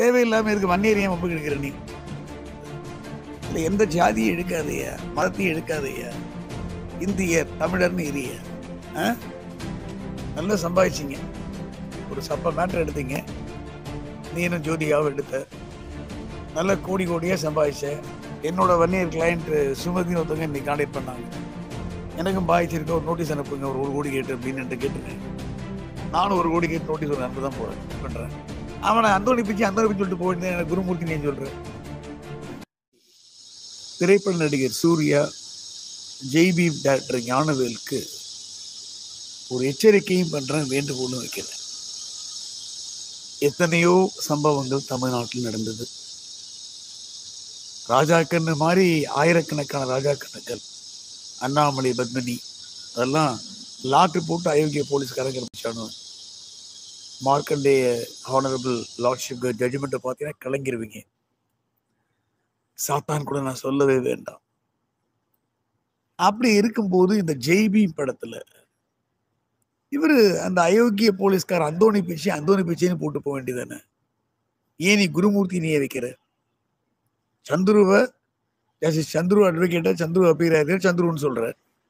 தேவையில்லாம இருக்கு வன்னியர் ஏன் ஒப்பு எடுக்கிற நீ இதுல எந்த ஜாதியும் எடுக்காதையா மதத்தையும் எடுக்காதையா இந்தியர் தமிழர்னு இரிய ஆ? நல்லா சம்பாதிச்சிங்க ஒரு சப்ப மேட்டர் எடுத்தீங்க நீனும் ஜோதியாவும் எடுத்த நல்ல கோடி கோடியா சம்பாதிச்ச என்னோட வன்னியர் கிளையண்ட் சுமதினு ஒருத்தவங்க இன்னைக்கு கான்டாக்ட் பண்ணாங்க எனக்கும் பாதிச்சிருக்க ஒரு நோட்டீஸ் அனுப்புங்க ஒரு ஒரு கோடி கேட்டு அப்படின்னு கேட்டிருக்கேன் நானும் ஒரு கோடி கேட்டு நோட்டீஸ் ஒரு அனுப்ப தான் போறேன் பண்றேன் அவனை அந்தோணி பிச்சு அந்தோணி பிச்சு சொல்லிட்டு போயிருந்தேன் எனக்கு குருமூர்த்தி நீ சொல்றேன் திரைப்பட நடிகர் சூர்யா ஜெய்பி டாக்டர் ஞானவேலுக்கு ஒரு எச்சரிக்கையும் பண்றேன் வேண்டுகோளும் வைக்கிறேன் எத்தனையோ சம்பவங்கள் தமிழ்நாட்டில் நடந்தது ராஜாக்கன்னு மாதிரி ஆயிரக்கணக்கான ராஜாக்கணுக்கள் அண்ணாமலை பத்மினி அதெல்லாம் லாக்கு போட்டு அயோக்கிய போலீஸ்காரங்க இருந்துச்சானு மார்க்கண்டேய ஹானரபிள் லார்ட்ஷிப் ஜட்ஜ்மெண்ட்டை பார்த்தீங்கன்னா கலங்கிருவீங்க சாத்தான் கூட நான் சொல்லவே வேண்டாம் அப்படி இருக்கும்போது இந்த ஜெய்பி படத்துல இவரு அந்த அயோக்கிய போலீஸ்கார் அந்தோணி பிச்சை அந்தோணி பிச்சைன்னு போட்டு போக வேண்டியதானே ஏன் நீ குருமூர்த்தி நீயே வைக்கிற சந்துருவ ஜஸ்டிஸ் சந்துரு அட்வொகேட்டா சந்துரு அப்பீராரு சந்துருன்னு சொல்ற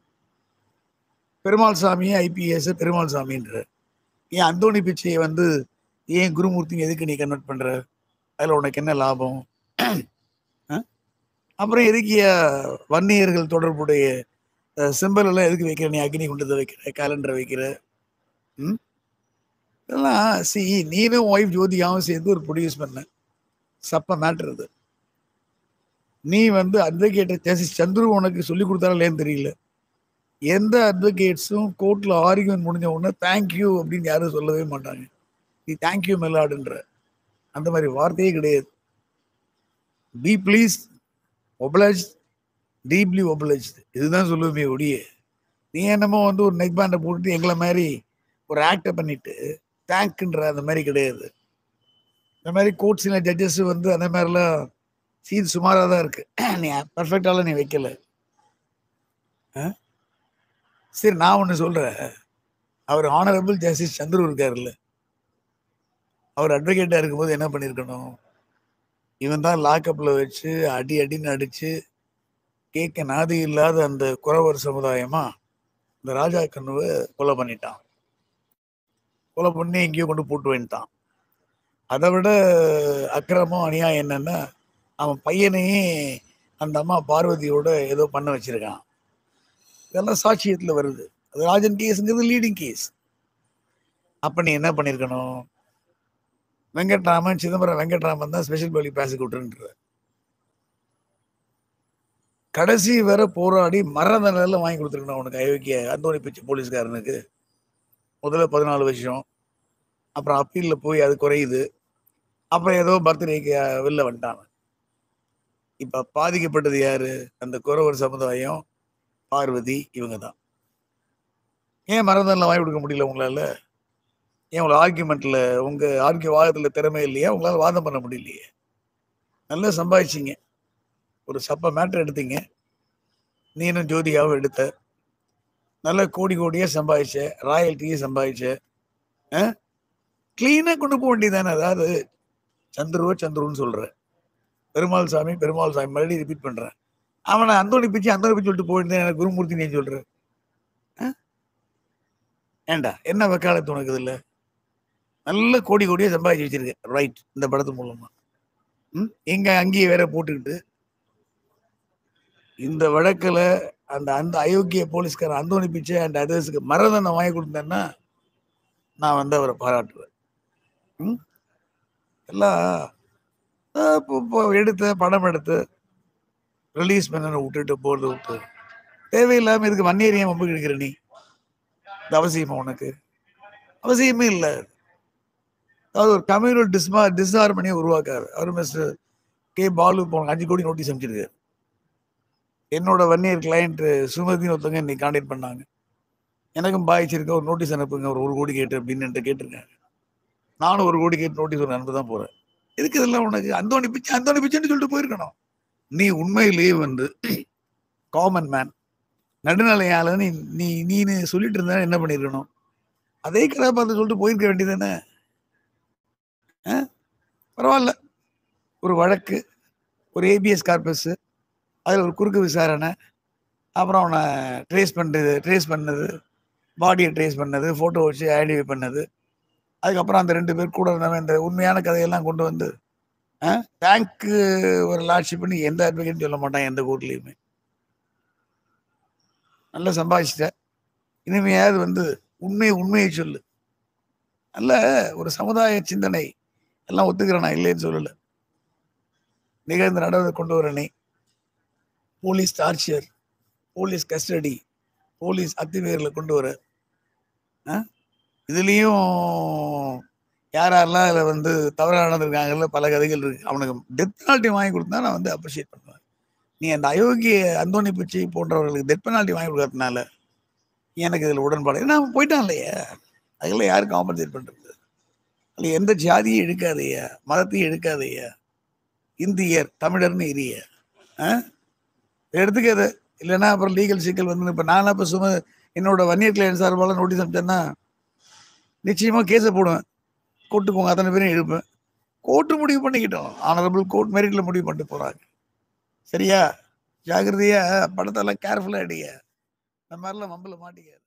பெருமாள் சாமியே ஐபிஎஸ் பெருமாள் சாமின்ற ஏன் அந்தோணி பிச்சையை வந்து ஏன் குருமூர்த்தி எதுக்கு நீ கன்வெர்ட் பண்ற அதுல உனக்கு என்ன லாபம் அஹ்? அப்புறம் எதுக்கு ஏன் வன்னியர்கள் தொடர்புடைய சிம்பல் எல்லாம் எதுக்கு வைக்கிற நீ அக்னி குண்டத்தை வைக்கிற கேலண்டரை வைக்கிற ம் இதெல்லாம் சி நீனும் ஒய்ஃப் ஜோதியாவும் சேர்ந்து ஒரு ப்ரொடியூஸ் பண்ண சப்ப மேட்டர் இது நீ வந்து அட்வொகேட் ஜஸ்டிஸ் சந்துரு உனக்கு சொல்லி கொடுத்தாரா இல்லையான்னு தெரியல எந்த அட்வொகேட்ஸும் கோர்ட்ல ஆர்கியூமெண்ட் முடிஞ்ச உடனே தேங்க்யூ அப்படின்னு யாரும் சொல்லவே மாட்டாங்க நீ தேங்க்யூ மெல்லாடுன்ற அந்த மாதிரி வார்த்தையே கிடையாது be please oblige deeply oblige இதுதான் சொல்லுவேமே ஒடிய நீ என்னமோ வந்து ஒரு நெக் பேண்டை போட்டுட்டு எங்களை மாதிரி ஒரு ஆக்டை பண்ணிட்டு தேங்க்ன்ற அந்த மாதிரி கிடையாது இந்த மாதிரி கோர்ட்ஸில் ஜட்ஜஸ் வந்து அந்த மாதிரிலாம் சீன் சுமாராக தான் இருக்கு நீ பர்ஃபெக்டாலாம் நீ வைக்கல ஆ? சரி நான் ஒன்று சொல்கிறேன் அவர் ஆனரபிள் ஜஸ்டிஸ் சந்துரு இருக்காருல்ல அவர் அட்வொகேட்டாக இருக்கும்போது என்ன பண்ணியிருக்கணும் இவன் தான் லாக்கப்பில் வச்சு அடி அடின்னு அடித்து கேட்க நாதி இல்லாத அந்த குறவர் சமுதாயமா இந்த ராஜா கண்ணுவை கொலை பண்ணிட்டான் கொலை பண்ணி எங்கேயோ கொண்டு போட்டு வந்துட்டான் அதை விட அக்கிரமம் அநியாயம் என்னன்னா அவன் பையனையே அந்த அம்மா பார்வதியோட ஏதோ பண்ண வச்சிருக்கான் இதெல்லாம் சாட்சியத்தில் வருது அது ராஜன் கேஸுங்கிறது லீடிங் கேஸ் அப்ப நீ என்ன பண்ணியிருக்கணும் வெங்கட்ராமன் சிதம்பரம் வெங்கட்ராமன் தான் ஸ்பெஷல் பலி ப்ராசிக்யூட்டர்ன்ற கடைசி வரை போராடி மரண தண்டனை வாங்கி கொடுத்துருக்கணும் அவனுக்கு அயோக்கிய அந்தோணி பிச்சை போலீஸ்காரனுக்கு முதல்ல பதினாலு வருஷம் அப்புறம் அப்பீலில் போய் அது குறையுது அப்புறம் ஏதோ பர்த்டேக்கு வெளில வந்துட்டான் இப்ப பாதிக்கப்பட்டது யாரு அந்த குறவர் சமுதாயம் பார்வதி இவங்க தான் ஏன் மறந்தெல்லாம் வாங்கி கொடுக்க முடியல உங்களால ஏன் உங்களை ஆர்கியூமெண்ட்ல உங்க ஆர்கிய வாதத்துல திறமை இல்லையா உங்களால வாதம் பண்ண முடியலையே நல்லா சம்பாதிச்சீங்க ஒரு சப்ப மேட்டர் எடுத்தீங்க நீனும் ஜோதியாவும் எடுத்த நல்ல கோடி கோடியா சம்பாதிச்ச ராயல்ட்டியே சம்பாதிச்ச கிளீனா கொண்டு போக வேண்டியதானே அதாவது சந்துருவோ சந்துருன்னு சொல்ற பெருமாள் சாமி பெருமாள் சாமி மறுபடியும் ரிப்பீட் பண்றேன் அவனை அந்தோணி பிச்சு அந்தோணி பிச்சு சொல்லிட்டு போயிருந்தேன் எனக்கு குருமூர்த்தி நீ சொல்ற ஆ? ஏண்டா என்ன வக்காலத்து உனக்கு இதுல நல்ல கோடி கோடியா சம்பாதிச்சு வச்சிருக்க ரைட் இந்த படத்து மூலமா ம்? எங்க அங்கேயே வேற போட்டுக்கிட்டு இந்த வழக்குல அந்த அந்த அயோக்கிய போலீஸ்காரன் அந்தோணி பிச்சை அண்ட் அதர்ஸுக்கு மரதனை வாங்கி கொடுத்தேன்னா நான் வந்து அவரை பாராட்டுவேன் ம்? எல்லாம் அஹ் இப்போ இப்போ எடுத்த படம் எடுத்து ரிலீஸ் பண்ண விட்டுட்டு போறது விட்டு தேவையில்லாம இதுக்கு வன்னியர் ஏன் வம்பு எடுக்கிற நீ இது அவசியமா உனக்கு அவசியமே இல்லை அதாவது ஒரு கம்யூனல் டிஸ்மா டிஸ்ஹார்மனியை உருவாக்காரு அவர் மிஸ்டர் கே பாலு போன அஞ்சு கோடி நோட்டீஸ் அமைச்சிருக்காரு என்னோட வன்னியர் கிளையண்ட் சுமதினு ஒருத்தவங்க இன்னைக்கு கான்டாக்ட் பண்ணாங்க எனக்கும் பாய்ச்சிருக்க ஒரு நோட்டீஸ் அனுப்புங்க ஒரு ஒரு கோடி கேட்டு அப்படின்னு என்கிட்ட கேட்டிருக்காங்க நானும் ஒரு கோடி கேட்டு நோட்டீஸ் ஒரு அனுப்ப தான் போறேன் எதுக்கு இதெல்லாம் உனக்கு அந்தோணி பிச்சை அந்தோணி பிச்சைன்னு சொல்லிட்டு போயிருக்கணும் நீ உண்மையிலேயே வந்து காமன் மேன் நடுநிலையால நீ நீ நீனு சொல்லிட்டு இருந்தா என்ன பண்ணிருக்கணும் அதே கதாபாத்திரம் சொல்லிட்டு போயிருக்க வேண்டியதானே பரவாயில்ல ஒரு வழக்கு ஒரு ஏபிஎஸ் கார்பஸு அதில் ஒரு குறுக்கு விசாரணை அப்புறம் அவனை ட்ரேஸ் பண்ணுறது ட்ரேஸ் பண்ணது பாடியை ட்ரேஸ் பண்ணது ஃபோட்டோ வச்சு ஐடென்டிஃபை பண்ணது அதுக்கப்புறம் அந்த ரெண்டு பேர் கூட இருந்தவன் இந்த உண்மையான கதையெல்லாம் கொண்டு வந்து பேங்க்கு ஒரு லாட்ஷிப் பண்ணி எந்த அட்வொகேட்டும் சொல்ல மாட்டான் எந்த கோர்ட்லேயுமே நல்லா சம்பாதிச்சிட்ட இனிமையாவது வந்து உண்மை உண்மையை சொல்லு நல்ல ஒரு சமுதாய சிந்தனை எல்லாம் ஒத்துக்கிறேன் நான் இல்லைன்னு சொல்லலை நிகழ்ந்த நடவடிக்கை கொண்டு வர நீ police torture police custody police அத்துமீறலை கொண்டு வர ஆ? இதுலேயும் யார் யாரெல்லாம் அதில் வந்து தவறாக நடந்திருக்காங்கல்ல பல கதைகள் இருக்கு அவனுக்கு டெத் பெனால்ட்டி வாங்கி கொடுத்தா நான் வந்து அப்ரிஷியேட் பண்ணுவேன் நீ அந்த அயோக்கிய அந்தோணி பிச்சை போன்றவர்களுக்கு டெத் பெனால்ட்டி வாங்கி கொடுக்கறதுனால எனக்கு இதில் உடன்பாடு ஏன்னா அவன் போயிட்டான் இல்லையா அதில் யார் காம்பன்சேட் பண்ணுறது அதில் எந்த ஜாதியும் எடுக்காதையா மதத்தையும் எடுக்காதையா இந்தியர் தமிழர்னு எரிய ஆ எடுத்துக்காத இல்லைன்னா அப்புறம் லீகல் சிக்கல் வந்து இப்போ நானும் இப்போ சும்மா என்னோட வன்னியர் கிளையன் சார்பால் நோட்டீஸ் அனுப்பிச்சேன்னா நிச்சயமாக கேஸை போடுவேன் கோர்ட்டுக்கு உங்க அத்தனை பேரும் எழுப்பேன் கோர்ட்டு முடிவு பண்ணிக்கிட்டோம் ஆனரபிள் கோர்ட் மெரிட்டில் முடிவு பண்ணிட்டு போகிறாங்க சரியா ஜாகிரதையா படத்தெல்லாம் கேர்ஃபுல்லாக அடிங்க இந்த மாதிரிலாம் மம்பில் மாட்டிக்க